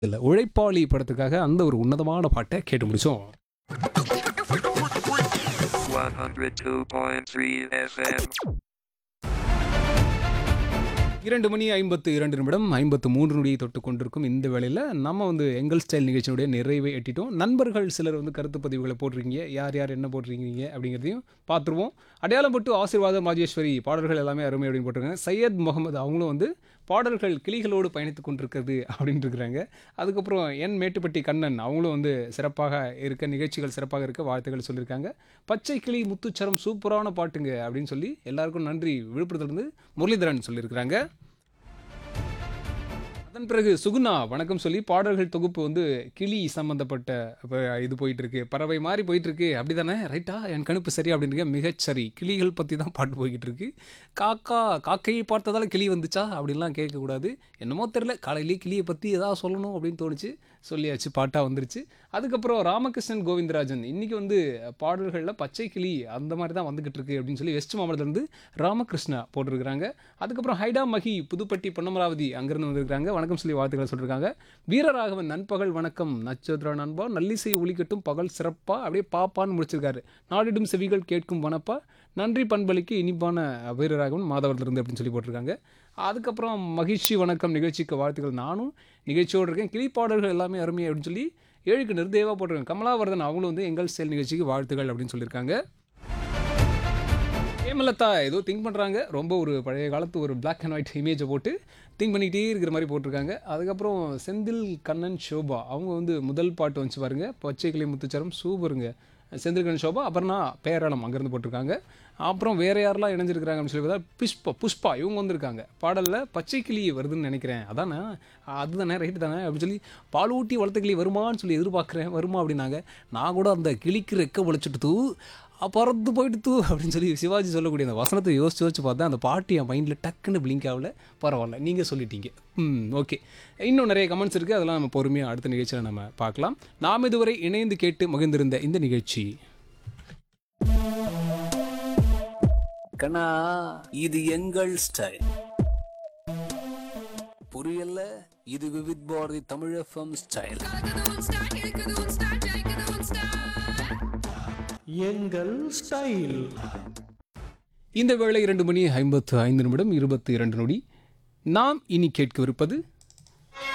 இல்லை உழைப்பாளி படத்துக்காக அந்த ஒரு உன்னதமான பாட்டை கேட்டு முடிச்சோம் 102.3 FM. இரண்டு மணி ஐம்பத்து இரண்டு நிமிடம் ஐம்பத்து மூன்று நொடியை தொட்டு கொண்டிருக்கும் இந்த வேளையில் நம்ம வந்து எங்கள் ஸ்டைல் நிகழ்ச்சியினுடைய நிறைவை எட்டிட்டோம் நண்பர்கள் சிலர் வந்து கருத்து பதிவுகளை போட்டிருக்கீங்க யார் யார் என்ன போட்டிருக்கீங்க அப்படிங்கிறதையும் பார்த்துருவோம் அடையாளம் பட்டு ஆசீர்வாதம் ராஜேஸ்வரி பாடல்கள் எல்லாமே அருமை அப்படின்னு போட்டிருக்காங்க சையத் முகமது அவங்களும் வந்து பாடல்கள் கிளிகளோடு பயணித்து கொண்டிருக்கிறது அப்படின்னு இருக்கிறாங்க அதுக்கப்புறம் என் மேட்டுப்பட்டி கண்ணன் அவங்களும் வந்து சிறப்பாக இருக்க நிகழ்ச்சிகள் சிறப்பாக இருக்க வாழ்த்துக்கள் சொல்லியிருக்காங்க பச்சை கிளி முத்துச்சரம் சூப்பரான பாட்டுங்க அப்படின்னு சொல்லி எல்லாருக்கும் நன்றி விழுப்புரத்துலேருந்து முரளிதரன் சொல்லியிருக்கிறாங்க அதன் பிறகு சுகுணா வணக்கம் சொல்லி பாடல்கள் தொகுப்பு வந்து கிளி சம்பந்தப்பட்ட அப்ப இது போயிட்டு இருக்கு பறவை மாதிரி போயிட்டு இருக்கு அப்படி தானே ரைட்டா என் கணிப்பு சரி அப்படின்றீங்க மிகச்சரி கிளிகள் பற்றி தான் பாட்டு போய்கிட்டு இருக்கு காக்கா காக்கையை பார்த்ததால கிளி வந்துச்சா அப்படின்லாம் கேட்கக்கூடாது என்னமோ தெரில காலையிலேயே கிளியை பற்றி ஏதாவது சொல்லணும் அப்படின்னு தோணுச்சு சொல்லியாச்சு பாட்டாக வந்துருச்சு அதுக்கப்புறம் ராமகிருஷ்ணன் கோவிந்தராஜன் இன்றைக்கி வந்து பாடல்களில் பச்சை கிளி அந்த மாதிரி தான் வந்துக்கிட்டு இருக்கு அப்படின்னு சொல்லி வெஸ்ட் மாவட்டத்துலேருந்து ராமகிருஷ்ணா போட்டிருக்கிறாங்க அதுக்கப்புறம் ஹைடா மகி புதுப்பட்டி பொன்னமராவதி அங்கேருந்து வந்திருக்காங்க வணக்கம் சொல்லி வாழ்த்துக்களை சொல்லியிருக்காங்க வீரராகவன் நண்பகல் வணக்கம் நட்சத்திர நண்பா நல்லிசை ஒலிக்கட்டும் பகல் சிறப்பா அப்படியே பாப்பான்னு முடிச்சிருக்காரு நாடிடும் செவிகள் கேட்கும் வனப்பா நன்றி பண்பளிக்கு இனிப்பான வீரராகவன் மாதவரத்திலிருந்து அப்படின்னு சொல்லி போட்டிருக்காங்க அதுக்கப்புறம் மகிழ்ச்சி வணக்கம் நிகழ்ச்சிக்கு வாழ்த்துக்கள் நானும் நிகழ்ச்சியோடு இருக்கேன் கிளிப்பாடல்கள் எல்லாமே அருமை அப்படின்னு சொல்லி ஏழுக்கு நிர்தேவா போட்டிருக்காங்க கமலாவர்தன் அவங்களும் வந்து எங்கள் செயல் நிகழ்ச்சிக்கு வாழ்த்துக்கள் அப்படின்னு சொல்லியிருக்காங்க ஹேமலதா ஏதோ திங்க் பண்ணுறாங்க ரொம்ப ஒரு பழைய காலத்து ஒரு Black அண்ட் ஒயிட் இமேஜை போட்டு திங்க் பண்ணிக்கிட்டே இருக்கிற மாதிரி போட்டிருக்காங்க அதுக்கப்புறம் செந்தில் கண்ணன் சோபா அவங்க வந்து முதல் பாட்டு வந்துச்சு பாருங்க பச்சை கிளி முத்துச்சரம் சூப்பருங்க செந்தில் கண்ணன் சோபா அப்புறம்னா பேராளம் அங்கேருந்து போட்டிருக்காங்க அப்புறம் வேற யாரெல்லாம் இணைஞ்சிருக்கிறாங்க அப்படின்னு சொல்லி பார்த்தா புஷ்பா புஷ்பா இவங்க வந்திருக்காங்க பாடலில் பச்சை கிளி வருதுன்னு நினைக்கிறேன் அதானே அதுதானே ரைட்டு தானே அப்படின்னு சொல்லி பால் ஊட்டி வளர்த்த கிளி வருமான்னு சொல்லி எதிர்பார்க்குறேன் வருமா அப்படின்னாங்க நான் கூட அந்த கிளிக்கு ரெக்க வலிச்சுட்டு தூ பறந்து போயிட்டு தூ அப்படின்னு சொல்லி சிவாஜி சொல்லக்கூடிய அந்த வசனத்தை யோசிச்சு யோசிச்சு பார்த்தா அந்த பாட்டு என் மைண்டில் டக்குன்னு பிளிங்க் ஆகல பரவாயில்ல நீங்கள் சொல்லிட்டீங்க ம் ஓகே இன்னும் நிறைய கமெண்ட்ஸ் இருக்குது அதெல்லாம் நம்ம பொறுமையாக அடுத்த நிகழ்ச்சியில் நம்ம பார்க்கலாம் நாம் இதுவரை இணைந்து கேட்டு மகிழ்ந்திருந்த இந்த நிகழ்ச்சி கண்ணா இது எங்கள் ஸ்டைல் புரியல இது விவித் பாரதி தமிழ் எஃப்எம் ஸ்டைல் எங்கள் ஸ்டைல் இந்த வேளை இரண்டு மணி ஐம்பத்து ஐந்து நிமிடம் இருபத்தி இரண்டு நொடி நாம் இனி கேட்கவிருப்பது